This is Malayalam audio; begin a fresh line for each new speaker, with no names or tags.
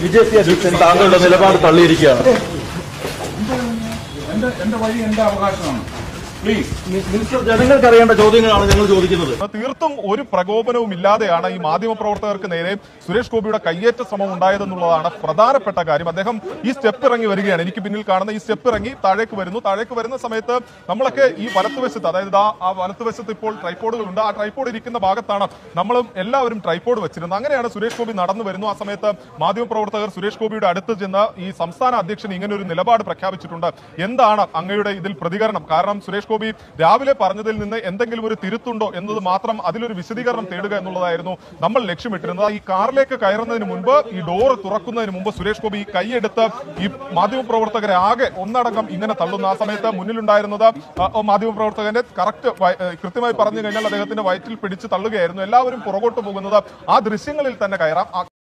ബി ജെ പി അധ്യക്ഷൻ താങ്കളുടെ നിലപാട് തള്ളിയിരിക്കുകയാണ്
എന്റെ എന്റെ വഴി എന്റെ അവകാശമാണ് പ്ലീസ്
മിനിസ്റ്റർ ജനങ്ങൾക്ക് അറിയേണ്ട ചോദ്യങ്ങളാണ് ഞങ്ങൾ ചോദിക്കുന്നത്
തീർത്തും ഒരു പ്രകോപനവും ഇല്ലാതെയാണ് ഈ മാധ്യമപ്രവർത്തകർക്ക് നേരെ സുരേഷ് ഗോപിയുടെ കയ്യേറ്റ ശ്രമം ഉണ്ടായതെന്നുള്ളതാണ് പ്രധാനപ്പെട്ട കാര്യം അദ്ദേഹം ഈ സ്റ്റെപ്പ് ഇറങ്ങി വരികയാണ് എനിക്ക് പിന്നിൽ കാണുന്ന ഈ സ്റ്റെപ്പ് ഇറങ്ങി താഴേക്ക് വരുന്നു താഴേക്ക് വരുന്ന സമയത്ത് നമ്മളൊക്കെ ഈ വലത്തുവശത്ത് അതായത് ദാ ആ വലത്തുവശത്ത് ഇപ്പോൾ ട്രൈപ്പോഡുകളുണ്ട് ആ ട്രൈപ്പോഡ് ഇരിക്കുന്ന ഭാഗത്താണ് നമ്മളും എല്ലാവരും ട്രൈപ്പോഡ് വെച്ചിരുന്നത് അങ്ങനെയാണ് സുരേഷ് ഗോപി നടന്നു വരുന്നു ആ സമയത്ത് മാധ്യമപ്രവർത്തകർ സുരേഷ് ഗോപിയുടെ അടുത്ത് ചെന്ന് ഈ സംസ്ഥാന അധ്യക്ഷൻ ഇങ്ങനെ ഒരു നിലപാട് പ്രഖ്യാപിച്ചിട്ടുണ്ട് എന്താണ് അങ്ങയുടെ ഇതിൽ പ്രതികരണം കാരണം സുരേഷ് ഗോപി രാവിലെ പറഞ്ഞതിൽ നിന്ന് എന്തെങ്കിലും ഒരു തിരുത്തുണ്ടോ എന്നത് മാത്രം അതിലൊരു വിശദീകരണം തേടുക എന്നുള്ളതായിരുന്നു നമ്മൾ ലക്ഷ്യമിട്ടിരുന്നത് ഈ കാറിലേക്ക് കയറുന്നതിന് മുൻപ് ഈ ഡോറ് തുറക്കുന്നതിന് മുമ്പ് സുരേഷ് ഗോപി ഈ കൈയെടുത്ത് ഈ മാധ്യമപ്രവർത്തകരെ ആകെ ഒന്നടങ്കം ഇങ്ങനെ തള്ളുന്നു ആ സമയത്ത് മുന്നിലുണ്ടായിരുന്നത് ആ, ആ മാധ്യമപ്രവർത്തകന്റെ കറക്റ്റ് കൃത്യമായി പറഞ്ഞു കഴിഞ്ഞാൽ അദ്ദേഹത്തിന്റെ വയറ്റിൽ പിടിച്ച് തള്ളുകയായിരുന്നു എല്ലാവരും പുറകോട്ട് പോകുന്നത് ആ ദൃശ്യങ്ങളിൽ തന്നെ കയറാം ആ